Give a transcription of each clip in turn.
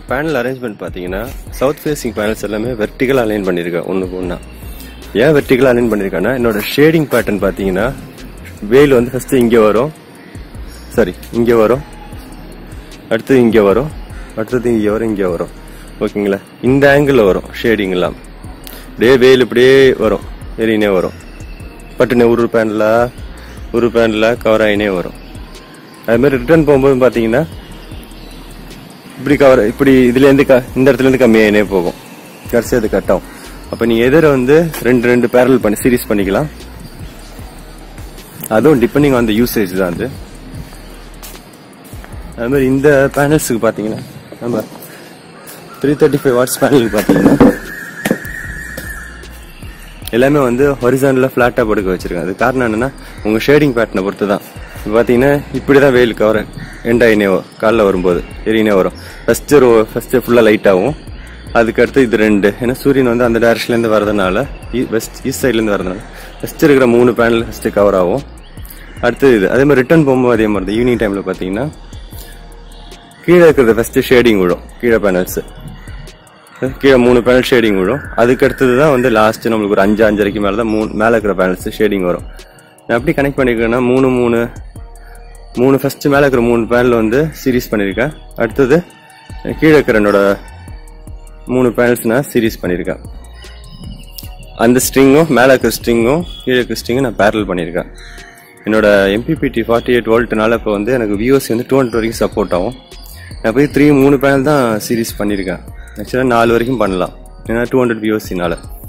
panel arrangement பார்த்தீங்கன்னா south facing panels எல்லாமே vertical align பண்ணியிருக்கேன் ஒன்றுக்கு ஒன்றா ஏன் வெர்டிகல் அலைன் பண்ணியிருக்கேன்னா என்னோட ஷேடிங் பேட்டர்ன் பார்த்தீங்கன்னா வெயில் வந்து ஃபர்ஸ்ட் இங்கே வரும் சாரி இங்கே வரும் அடுத்தது இங்கே வரும் அடுத்தது இங்கே வரும் இங்கே வரும் ஓகேங்களா இந்த ஆங்கிளில் வரும் ஷேடிங் எல்லாம் அப்படியே வெயில் இப்படியே வரும் ஏறினே வரும் பட்டுனே ஒரு பேனில் ஒரு பேனில் கவர் ஆகினே வரும் அது மாதிரி ரிட்டர்ன் போகும்போது பார்த்தீங்கன்னா இப்படி கவர் இப்படி இதுலேருந்து க இந்த இடத்துலேருந்து கம்மியாகினே போகும் கடைசி அது கட் ஆகும் அப்போ நீங்கள் எதிர வந்து ரெண்டு ரெண்டு பேரல் பண்ணி சீரிஸ் பண்ணிக்கலாம் அதுவும் டிபெண்டிங் ஆன் த யூசேஜ் தான் அது அது மாதிரி இந்த பேனல்ஸுக்கு பார்த்தீங்கன்னா நம்ம த்ரீ தேர்ட்டி ஃபைவ் வாட்ஸ் பேனலுக்கு பார்த்தீங்கன்னா எல்லாமே வந்து ஹொரிசானில் ஃப்ளாட்டாக படுக்க வச்சிருக்கேன் அது காரணம் என்னன்னா உங்கள் ஷேடிங் பேட்டர்னை பொறுத்து தான் இப்போ பார்த்தீங்கன்னா இப்படி தான் வெயில் கவர் எண்ட் ஆகினே காலைல வரும்போது எரியினே வரும் ஃபஸ்ட்டு ரோ ஃபஸ்ட்டு ஃபுல்லாக லைட்டாகவும் அதுக்கு அடுத்து இது ரெண்டு ஏன்னா சூரியன் வந்து அந்த டேரக்ஷன்லேருந்து வரதுனால வெஸ்ட் ஈஸ்ட் சைட்லேருந்து வரதுனால ஃபஸ்ட்டு இருக்கிற மூணு பேனல் ஃபஸ்ட்டு கவர் ஆகும் அடுத்து இது அதே மாதிரி ரிட்டர்ன் போகும்போது அதே மாதிரி தான் ஈவினிங் டைமில் பார்த்தீங்கன்னா கீழே இருக்கிறது ஃபஸ்ட்டு ஷேடிங் விடும் கீழே பேனல்ஸு கீழே மூணு பேனல் ஷேடிங் விடும் அதுக்கு அடுத்தது தான் வந்து லாஸ்ட் நம்மளுக்கு ஒரு அஞ்சு அஞ்சரைக்கு மேலே தான் மூணு மேலே இருக்கிற பேனல்ஸ் ஷேடிங் வரும் நான் எப்படி கனெக்ட் பண்ணியிருக்கேன்னா மூணு மூணு மூணு ஃபர்ஸ்ட் மேலே இருக்கிற மூணு பேனல் வந்து சீரிஸ் பண்ணியிருக்கேன் அடுத்தது கீழே இருக்கிற என்னோட மூணு பேனல்ஸ் நான் சீரிஸ் பண்ணியிருக்கேன் அந்த ஸ்ட்ரிங்கும் மேலே இருக்கிற ஸ்ட்ரிங்கும் கீழே இருக்கிற ஸ்ட்ரிங்கும் நான் பேரல் பண்ணியிருக்கேன் என்னோட எம்பிபிடி ஃபார்ட்டி எயிட் வோல்ட்னால இப்போ வந்து எனக்கு விஓசி வந்து டூ ஹண்ட்ரட் வரைக்கும் சப்போர்ட் ஆகும் நான் போய் த்ரீ மூணு பேனல் தான் சீரிஸ் பண்ணியிருக்கேன் ஆக்சுவலாக நாலு வரைக்கும் பண்ணலாம் ஏன்னா டூ ஹண்ட்ரட் விஓசினால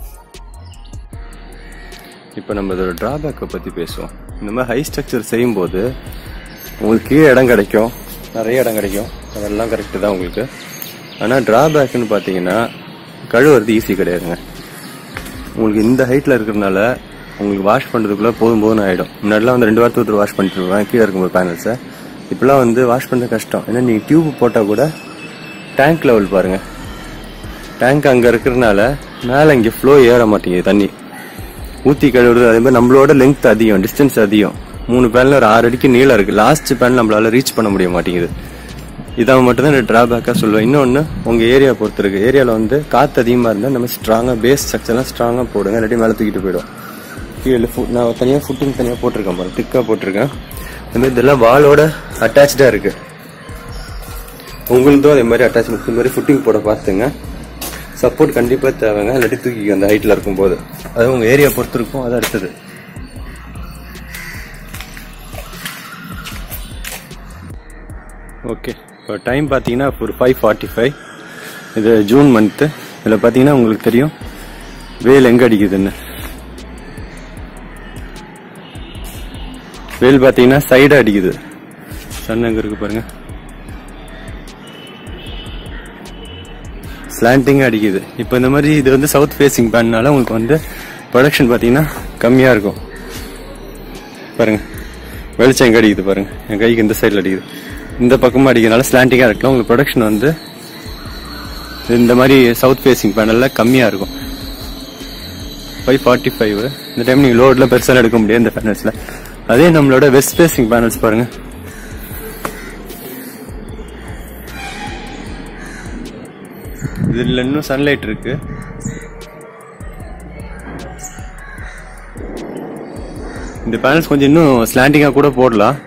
இப்போ நம்ம இதோட ட்ராபேக்கை பற்றி பேசுவோம் இந்த மாதிரி ஹை ஸ்ட்ரக்சர் செய்யும்போது உங்களுக்கு கீழே இடம் கிடைக்கும் நிறைய இடம் கிடைக்கும் அதெல்லாம் கரெக்டு தான் உங்களுக்கு ஆனால் ட்ராபேக்குன்னு பார்த்தீங்கன்னா கழுவுறது ஈஸி கிடையாதுங்க உங்களுக்கு இந்த ஹைட்டில் இருக்கிறதுனால உங்களுக்கு வாஷ் பண்ணுறதுக்குள்ளே போதும் போதும் ஆகிடும் முன்னாடிலாம் வந்து ரெண்டு வாரத்துக்கு ஒருத்தர் வாஷ் பண்ணிட்டு இருப்பேன் கீழே இருக்கும்போது பேனல்ஸை இப்போலாம் வந்து வாஷ் பண்ணுறது கஷ்டம் ஏன்னா நீங்கள் டியூப் போட்டால் கூட டேங்க் லெவல் பாருங்கள் டேங்க் அங்கே இருக்கிறதுனால மேலே இங்கே ஃப்ளோ ஏற மாட்டேங்குது தண்ணி ஊற்றி கழுவுறது அதே மாதிரி நம்மளோட லென்த் அதிகம் டிஸ்டன்ஸ் அதிகம் மூணு பேனில் ஒரு ஆறு அடிக்கு நீளம் இருக்குது லாஸ்ட் பேன் நம்மளால ரீச் பண்ண முடிய மாட்டேங்குது இதான் மட்டும் தான் ட்ராபேக்காக சொல்லுவேன் இன்னொன்று உங்கள் ஏரியா பொறுத்து இருக்கு ஏரியாவில் வந்து காற்று அதிகமாக இருந்தால் நம்ம ஸ்ட்ராங்காக பேஸ் ஸ்ட்ரக்சர்லாம் ஸ்ட்ராங்காக போடுங்க இல்லாட்டி மேலே தூக்கிட்டு போயிடும் கீழே ஃபுட் நான் தனியாக ஃபுட்டிங் தனியாக போட்டிருக்கேன் பாருங்க திக்காக போட்டிருக்கேன் இந்த மாதிரி இதெல்லாம் வாலோட அட்டாச்சாக இருக்கு உங்களுக்கும் அதே மாதிரி அட்டாச்மெண்ட் இந்த மாதிரி ஃபுட்டிங் போட பார்த்துங்க சப்போர்ட் கண்டிப்பாக தேவைங்க இல்லாட்டி தூக்கி அந்த ஹைட்டில் இருக்கும்போது அது உங்கள் ஏரியா பொறுத்து இருக்கும் அது அடுத்தது ஓகே இப்போ டைம் பார்த்தீங்கன்னா ஒரு ஃபைவ் ஃபார்ட்டி ஃபைவ் இது ஜூன் மந்த்து இதில் பார்த்தீங்கன்னா உங்களுக்கு தெரியும் வெயில் எங்கே அடிக்குதுன்னு வெயில் பார்த்தீங்கன்னா சைடாக அடிக்குது சன் எங்கே இருக்கு பாருங்க ஸ்லாண்டிங்காக அடிக்குது இப்போ இந்த மாதிரி இது வந்து சவுத் ஃபேஸிங் பேன்னால உங்களுக்கு வந்து ப்ரொடக்ஷன் பார்த்தீங்கன்னா கம்மியாக இருக்கும் பாருங்க வெளிச்சம் எங்கே அடிக்குது பாருங்க என் கைக்கு இந்த சைடில் அடிக்குது இந்த பக்கமாக அடிக்கிறதுனால ஸ்லாண்டிங்காக இருக்கலாம் உங்களுக்கு ப்ரொடக்ஷன் வந்து இந்த மாதிரி சவுத் ஃபேஸிங் பேனலில் கம்மியாக இருக்கும் ஃபைவ் ஃபார்ட்டி ஃபைவ் இந்த டைம் நீங்கள் லோடில் பெருசாக எடுக்க முடியாது இந்த பேனல்ஸில் அதே நம்மளோட வெஸ்ட் ஃபேஸிங் பேனல்ஸ் பாருங்க இதில் இன்னும் சன்லைட் இருக்கு இந்த பேனல்ஸ் கொஞ்சம் இன்னும் ஸ்லாண்டிங்காக கூட போடலாம்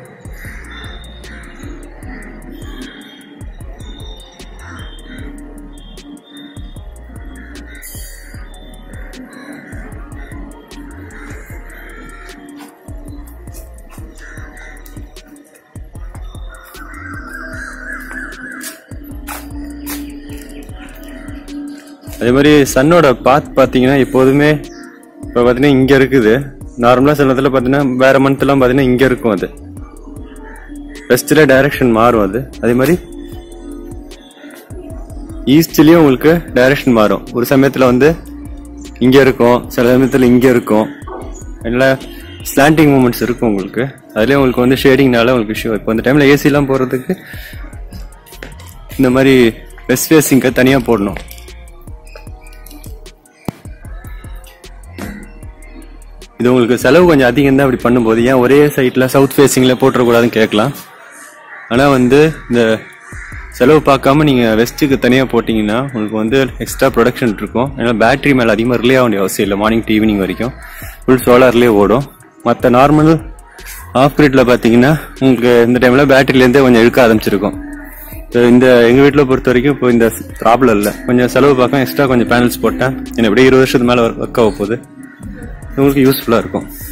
அதே மாதிரி சன்னோட பாத் பார்த்தீங்கன்னா எப்போதுமே இப்போ பார்த்தீங்கன்னா இங்கே இருக்குது நார்மலாக சில இடத்துல பார்த்தீங்கன்னா வேற மந்த்லாம் பார்த்தீங்கன்னா இங்கே இருக்கும் அது வெஸ்டில் டைரக்ஷன் மாறும் அது அதே மாதிரி ஈஸ்ட்லேயும் உங்களுக்கு டைரக்ஷன் மாறும் ஒரு சமயத்தில் வந்து இங்கே இருக்கும் சில சமயத்தில் இங்கே இருக்கும் எல்லாம் ஸ்லாண்டிங் மூமெண்ட்ஸ் இருக்கும் உங்களுக்கு அதுலேயே உங்களுக்கு வந்து ஷேடிங்னால உங்களுக்கு இஷ்யூ இப்போ இந்த டைமில் ஏசிலாம் போடுறதுக்கு இந்த மாதிரி வெஸ்ட் ஃபேஸிங்க்கு தனியாக போடணும் இது உங்களுக்கு செலவு கொஞ்சம் அதிகம் தான் அப்படி பண்ணும்போது ஏன் ஒரே சைட்ல சவுத் ஃபேஸிங்ல போட்டுறக்கூடாதுன்னு கேட்கலாம் ஆனா வந்து இந்த செலவு பார்க்காம நீங்கள் வெஸ்ட்டுக்கு தனியாக போட்டிங்கன்னா உங்களுக்கு வந்து எக்ஸ்ட்ரா ப்ரொடக்ஷன் இருக்கும் ஏன்னா பேட்டரி மேலே அதிகமாக ரிலே ஆக வேண்டிய அவசியம் இல்லை மார்னிங் டு ஈவினிங் வரைக்கும் ஃபுல் சோலார்லேயே ஓடும் மற்ற நார்மல் ஆஃப் கிரிட்ல பார்த்தீங்கன்னா உங்களுக்கு இந்த டைமில் பேட்டரியிலேருந்தே கொஞ்சம் இழுக்க ஆரம்பிச்சிருக்கும் இப்போ இந்த எங்கள் வீட்டில் பொறுத்த வரைக்கும் இப்போ இந்த ப்ராப்ளம் இல்லை கொஞ்சம் செலவு பார்க்க எக்ஸ்ட்ரா கொஞ்சம் பேனல்ஸ் போட்டேன் என்ன எப்படியும் இருபது வருஷத்துக்கு மேலே ஒர்க் ஆக போகுது உங்களுக்கு யூஸ்ஃபுல்லாக இருக்கும்